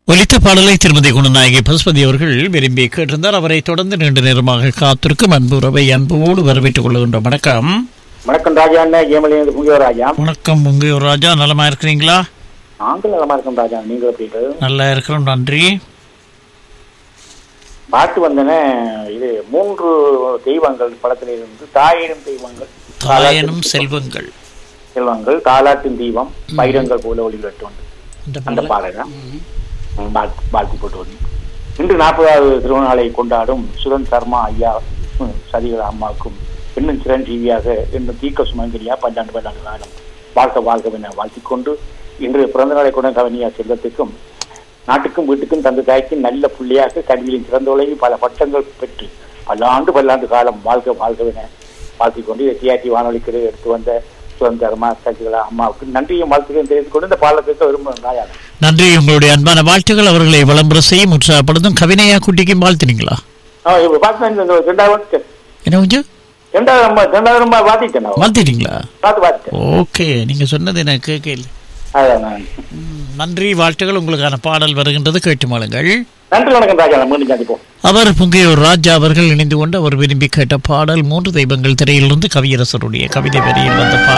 ஒலித்த பாடலை திருமதி குணநாயகி பசுபதி அவர்கள் விரும்பி கேட்டிருந்தார் அவரை தொடர்ந்து நீண்ட நேரமாக காத்திருக்கும் அன்பு உறவை அன்போடு வரவேற்றுக் கொள்கின்ற வணக்கம் வணக்கம் ராஜா அண்ணா ஏமலிருந்து புங்கியோர் ராஜா வணக்கம் உங்க ராஜா நலமா இருக்கிறீங்களா நாங்கள் நலமா இருக்கோம் ராஜா நீங்கள் எப்படி இருக்கு? நல்லா இருக்கிறோம் நன்றி பாட்டு வந்தன இது மூன்று தெய்வங்கள் படத்தில் இருந்து தாயினும் தெய்வங்கள் தாயனும் செல்வங்கள் செல்வங்கள் தாலாட்டின் தெய்வம் பைரங்கள் போல ஒளிவிட்டு இந்த அந்த பாடல். பாடல் தான் வாழ்த்து வாழ்த்து போட்டு வந்து இன்று நாற்பதாவது திருவண்ணாலை கொண்டாடும் சுரன் சர்மா ஐயா ம், சதிகள் அம்மாவுக்கும் இன்னும் சிரஞ்சீவியாக இன்னும் தீக்க சுமங்கலியா பல்லாண்டு பல்லாண்டு காலம் வாழ்க வாழ்க வாழ்த்திக் கொண்டு இன்று பிறந்த நாளை கொண்ட கவனியா செல்வத்துக்கும் நாட்டுக்கும் வீட்டுக்கும் தந்த தாய்க்கும் நல்ல புள்ளியாக கல்வியின் சிறந்தோலையும் பல பட்டங்கள் பெற்று பல்லாண்டு பல்லாண்டு காலம் வாழ்க வாழ்கவென வாழ்த்திக் கொண்டு இதை டிஆர்டி வானொலிக்கு எடுத்து வந்த சுதந்திரமா சசிகலா அம்மாவுக்கு நன்றியும் வாழ்த்துக்களும் தெரிவித்துக் கொண்டு இந்த பாடலுக்கு விரும்புகிறேன் ராஜா நன்றி உங்களுடைய அன்பான வாழ்த்துக்கள் அவர்களை விளம்பர செய்யும் உற்சாகப்படுத்தும் கவினையா குட்டிக்கும் வாழ்த்தினீங்களா ஆ, இப்ப பார்த்தா இந்த ரெண்டாவது என்ன கொஞ்சம் ரெண்டாயிரம் ரூபாய் ரெண்டாயிரம் ரூபாய் வாத்திட்டேன் நான். வாழ்த்திட்டீங்களா பார்த்து பார்த்துட்டேன் ஓகே நீங்க சொன்னது எனக்கு கேட்கல அதான் நான். ம், நன்றி வாழ்த்துக்கள் உங்களுக்கான பாடல் வருகின்றது கேட்டு மாளுங்கள் நன்றி வணக்கம் ராஜா நான் மீண்டும் சந்திப்போம் அவர் புங்கையூர் ராஜா அவர்கள் இணைந்து கொண்டு அவர் விரும்பி கேட்ட பாடல் மூன்று தெய்வங்கள் திரையிலிருந்து கவியரசருடைய கவிதை வரியில் வந்த பாடல்